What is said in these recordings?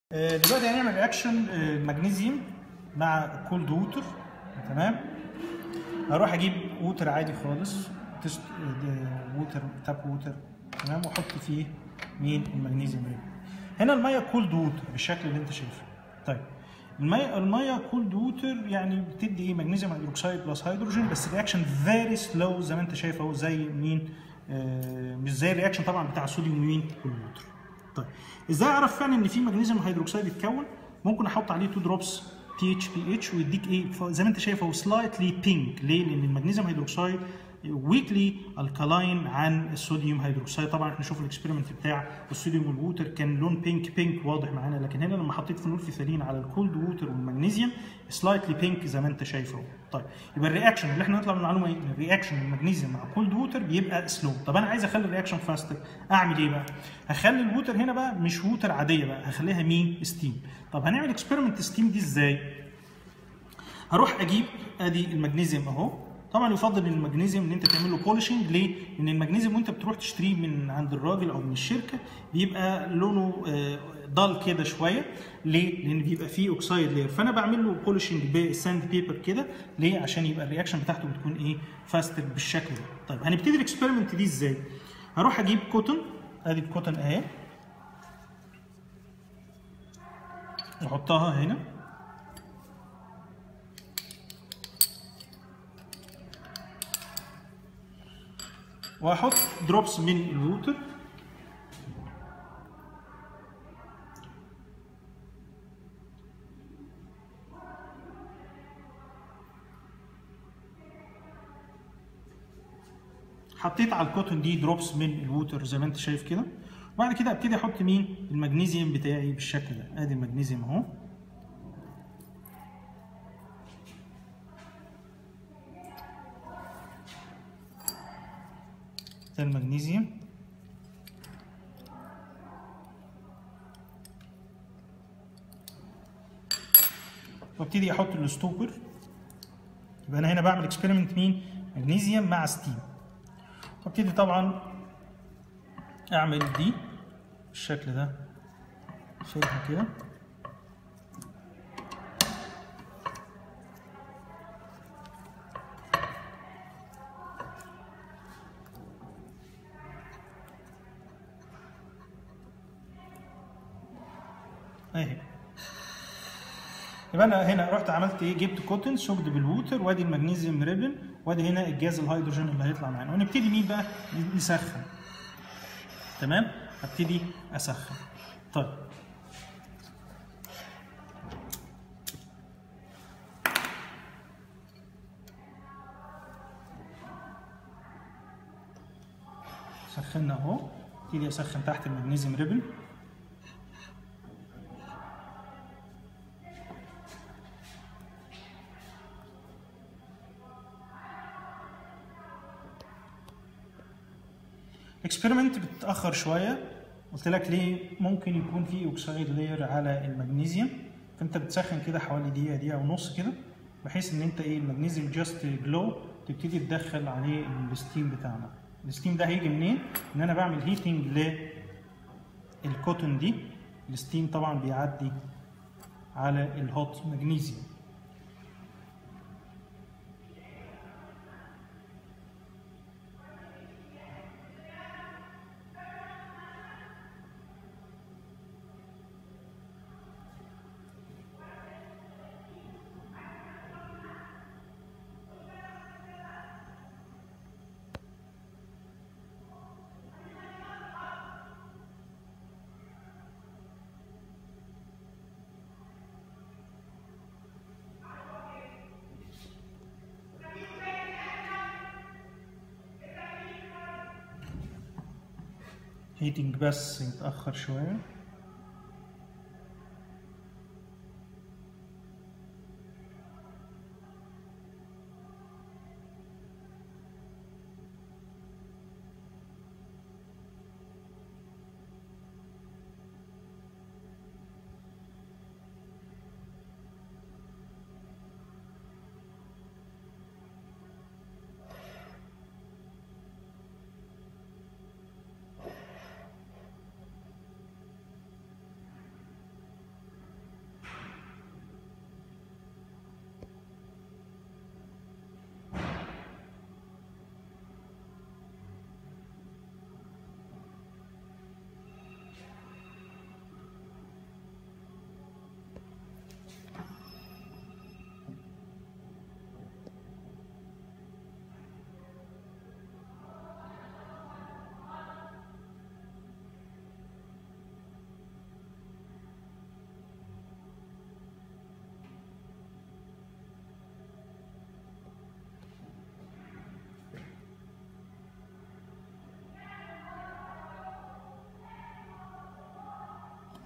آه، دلوقتي هنعمل رياكشن مغنيسيوم مع كولد ووتر تمام هروح اجيب ووتر عادي خالص تست ووتر تاب ووتر تمام واحط فيه مين المغنيسيوم ريب هنا الميه كولد ووتر بالشكل اللي انت شايفه طيب الميه الميه كولد ووتر يعني بتدي ايه مغنيسيوم هيدروكسيد بلس هيدروجين بس الرياكشن فيري سلو زي ما انت شايف اهو زي مين آه مش زي الرياكشن طبعا بتاع الصوديوم مين كولد ووتر طيب ازاي اعرف فعلا ان في مغنيسيوم هيدروكسيد اتكون ممكن احط عليه 2 دروبس تي اتش بي اتش ويديك ايه زي ما انت شايف هو سلايتلي بينك ليه لان المغنيسيوم هيدروكسيد ويكلي الكالاين عن الصوديوم هيدروكسيد طبعا احنا شوف الاكسبيرمنت بتاع الصوديوم والووتر كان لون بينك بينك واضح معانا لكن هنا لما حطيت فينول فيثالين على الكولد ووتر والمغنيسيوم سلايتلي بينك زي ما انت شايف اهو طيب يبقى الرياكشن اللي احنا نطلع من المعلومه ايه الرياكشن المغنيسيوم مع كولد ووتر بيبقى سلو طب انا عايز اخلي الرياكشن فاستر اعمل ايه بقى هخلي الووتر هنا بقى مش ووتر عاديه بقى هخليها مين ستيم طب هنعمل اكسبيرمنت ستيم دي ازاي هروح اجيب ادي المغنيسيوم اهو طبعا يفضل ان المغنيسيوم ان انت تعمل له بولشنج ليه؟ لان المغنيسيوم وانت بتروح تشتريه من عند الراجل او من الشركه بيبقى لونه ضال كده شويه ليه؟ لان بيبقى فيه اوكسايد لير فانا بعمل له بولشنج بالساند بيبر كده ليه؟ عشان يبقى الرياكشن بتاعته بتكون ايه؟ فاستر بالشكل ده. طيب هنبتدي الاكسبيرمنت دي ازاي؟ هروح اجيب كوتن ادي الكوتن اهي واحطها هنا واحط دروبس من الووتر حطيت على الكوتون دي دروبس من الووتر زي ما انت شايف كده وبعد كده ابتدي احط مين المغنيسيوم بتاعي بالشكل ده ادي المغنيسيوم اهو ده المغنيسيوم وابتدي احط الستوبر يبقى انا هنا بعمل اكسبيرمنت مين مغنيسيوم مع ستيم وابتدي طبعا اعمل دي بالشكل ده شايفها كده اهي يبقى انا هنا رحت عملت ايه جبت كوتن سوكد بالووتر وادي المغنيسيوم ريبن وادي هنا الجاز الهيدروجين اللي هيطلع معانا ونبتدي مين بقى نسخن تمام ابتدي اسخن طيب سخنا اهو ابتدي اسخن تحت المغنيسيوم ريبن اكسبيرمنت بتتاخر شويه قلت لك ليه ممكن يكون في اوكسايد لاير على المغنيسيوم فانت بتسخن كده حوالي دقيقه دقيقه ونص كده بحيث ان انت ايه المغنيسيوم جاست جلو تبتدي تدخل عليه الستيم بتاعنا الستيم ده هيجي منين ان انا بعمل هيتنج للكوتون دي الستيم طبعا بيعدي على الهوت مغنيسيوم هيتنج بس يتأخر شوية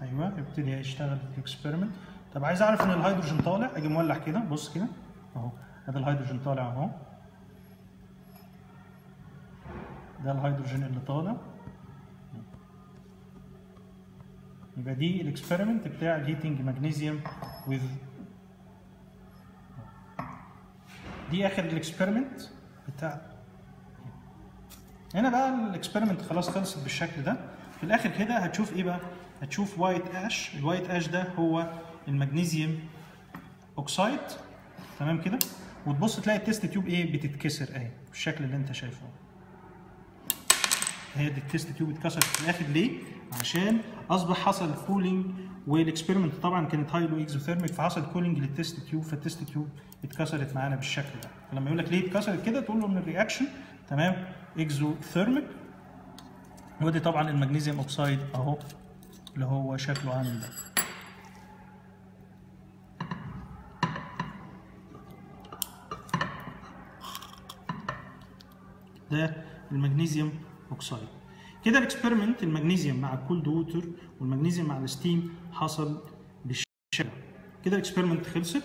ايوه يبتدي يشتغل الاكسبيرمنت طب عايز اعرف ان الهيدروجين طالع اجي مولع كده بص كده اهو ادي الهيدروجين طالع اهو ده الهيدروجين اللي طالع يبقى دي الاكسبيرمنت بتاع الهيتنج ماجنيزيوم with دي اخر الاكسبيرمنت بتاع هنا بقى الاكسبيرمنت خلاص خلصت بالشكل ده في الاخر كده هتشوف ايه بقى هتشوف وايت اش الوايت اش ده هو المغنيسيوم اوكسايد تمام كده وتبص تلاقي التيست تيوب ايه بتتكسر اهي بالشكل اللي انت شايفه هي دي التيست تيوب اتكسرت في الاخر ليه عشان اصبح حصل كولينج والاكسبيرمنت طبعا كانت هايلو اكزوثيرميك فحصل كولينج للتيست تيوب فالتيست تيوب اتكسرت معانا بالشكل ده فلما يقول لك ليه اتكسرت كده تقول له ان الرياكشن تمام اكزوثيرميك ودي طبعا المغنيسيوم اوكسايد اهو اللي هو شكله عامل ده ده المغنيسيوم اوكسايد كده الاكسبيرمنت المغنيسيوم مع الكولد ووتر والمغنيسيوم مع الستيم حصل بالشكل كده الاكسبيرمنت خلصت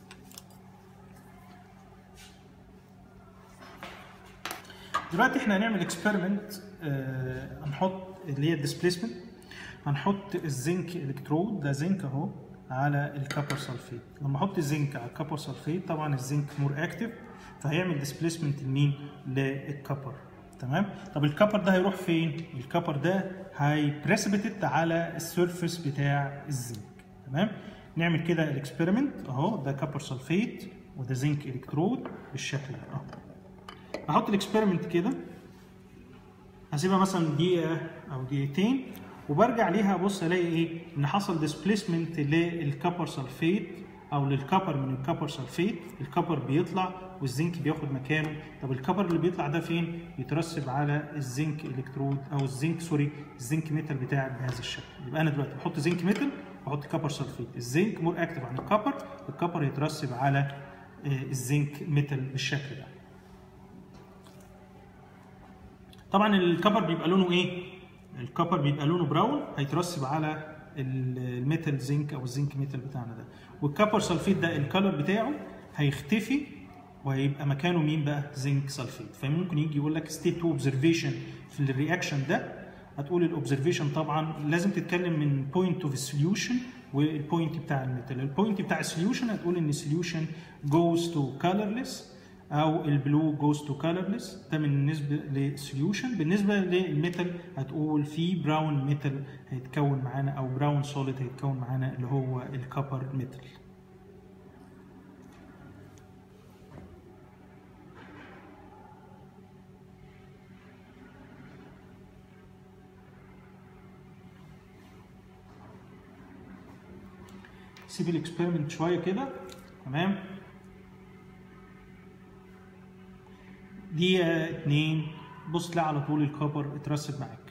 دلوقتي احنا هنعمل اكسبيرمنت آه هنحط اللي هي الديسبيسمنت هنحط الزنك الكترود ده زنك اهو على الكابر سلفيت لما احط الزنك على الكابر سلفيت طبعا الزنك مور اكتف فهيعمل ديسبيسمنت لمين للكبر تمام طب الكبر ده هيروح فين الكبر ده هيبريسبيتد على السيرفيس بتاع الزنك تمام نعمل كده الاكسبيرمنت اهو ده كبر سلفيت وده زنك الكترود بالشكل ده اهو احط الاكسبيرمنت كده هسيبها مثلا دقيقه او دقيقتين وبرجع ليها ابص الاقي ايه ان حصل ديسبيسمنت للكبر سلفيت او للكبر من الكبر سلفيت الكبر بيطلع والزنك بياخد مكانه طب الكبر اللي بيطلع ده فين يترسب على الزنك الكترود او الزنك سوري الزنك ميتال بتاعي بهذا الشكل يبقى انا دلوقتي بحط زنك ميتال واحط كبر سلفيت الزنك مور اكتف عن الكبر الكبر يترسب على الزنك ميتال بالشكل ده طبعا الكبر بيبقى لونه ايه الكبر بيبقى لونه براون هيترسب على الميتال زنك او الزنك ميتال بتاعنا ده والكبر سلفيت ده الكالر بتاعه هيختفي وهيبقى مكانه مين بقى زنك سلفيت فممكن يجي يقول لك ستيت تو اوبزرفيشن في الرياكشن ده هتقول الاوبزرفيشن طبعا لازم تتكلم من بوينت اوف السوليوشن والبوينت بتاع الميتال البوينت بتاع السوليوشن هتقول ان السوليوشن جوز تو كالرلس او البلو جوز تو كالرلس ده بالنسبه للسوليوشن بالنسبه للميتال هتقول في براون ميتال هيتكون معانا او براون سوليد هيتكون معانا اللي هو الكبر ميتال سيب الاكسبيرمنت شويه كده تمام دقيقة اتنين بص تلاقي على طول الكبر اترسب معاك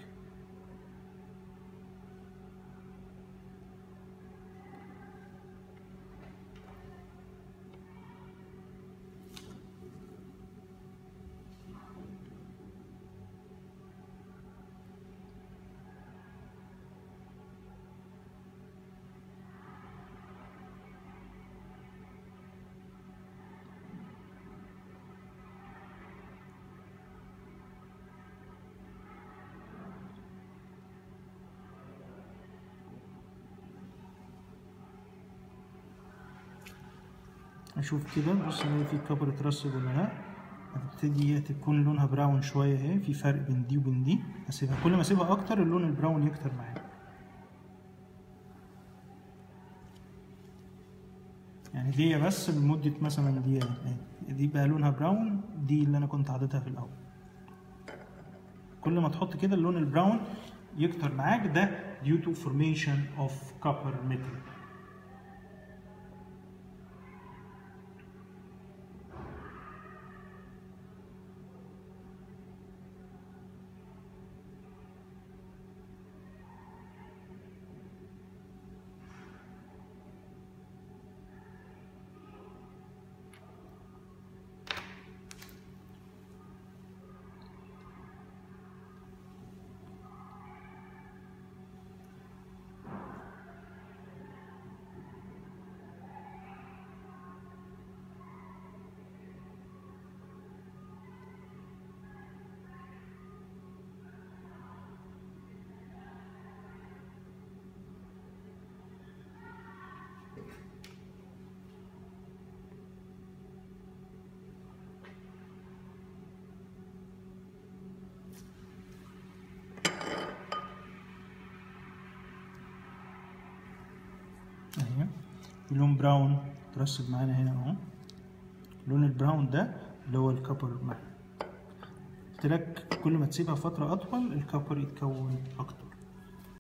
اشوف كده بص الاقي في كبر اترسب ولا لا هتبتدي تكون لونها براون شويه اهي في فرق بين دي وبين دي اسيبها كل ما اسيبها اكتر اللون البراون يكتر معايا يعني دي بس لمده مثلا دقيقه دي بقى لونها براون دي اللي انا كنت حاططها في الاول كل ما تحط كده اللون البراون يكتر معاك ده due to formation of copper metal اهي لون براون ترسب معانا هنا اهو اللون البراون ده اللي هو الكبر معانا قلت لك كل ما تسيبها فترة أطول الكبر يتكون أكتر